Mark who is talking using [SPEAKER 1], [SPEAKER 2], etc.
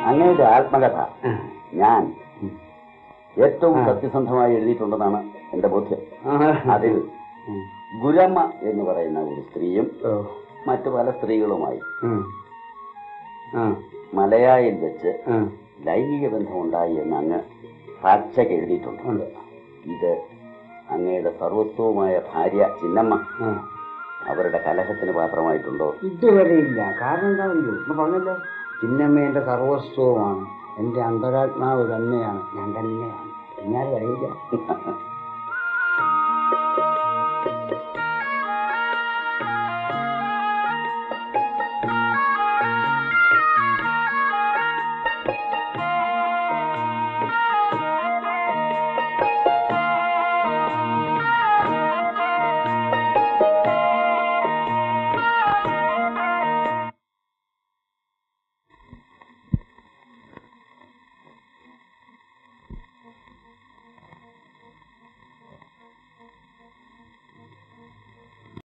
[SPEAKER 1] അങ്ങയുടെ ആത്മകഥ
[SPEAKER 2] ആ.
[SPEAKER 1] ഞാൻ ഏറ്റവും സത്യസന്ധമായി എഴുതിയിട്ടുണ്ടെന്നാണ് എന്റെ ബോധ്യം അതിൽ
[SPEAKER 2] ഉം.
[SPEAKER 1] ഗുരമ്മ എന്ന് പറയുന്ന ഒരു സ്ത്രീയും
[SPEAKER 2] ഓ.
[SPEAKER 1] മറ്റു പല സ്ത്രീകളുമായി
[SPEAKER 2] ഉം. ആ.
[SPEAKER 1] മലയായിൽ വെച്ച്
[SPEAKER 2] ആ.
[SPEAKER 1] ലൈംഗിക ബന്ധമുണ്ടായി എന്ന് അങ്ങ് പച്ചക്ക് എഴുതിയിട്ടുണ്ട്
[SPEAKER 2] ഉണ്ട്.
[SPEAKER 1] ഇത് അങ്ങയുടെ സർവസ്വവുമായ ഭാര്യ ചിന്നമ്മ
[SPEAKER 2] ആ.
[SPEAKER 1] അവരുടെ കലഹത്തിന് പാത്രമായിട്ടുണ്ടോ
[SPEAKER 2] ഇതുവരെ ഇല്ല കാരണം എന്താണെങ്കിലും ഇപ്പൊ പറഞ്ഞല്ലോ ചിന്നമ്മ എന്റെ സർവസ്വമാണ് എന്റെ അന്തരാത്മാവ് തന്നെയാണ് ഞാൻ തന്നെയാണ് ഞാൻ അറിയില്ല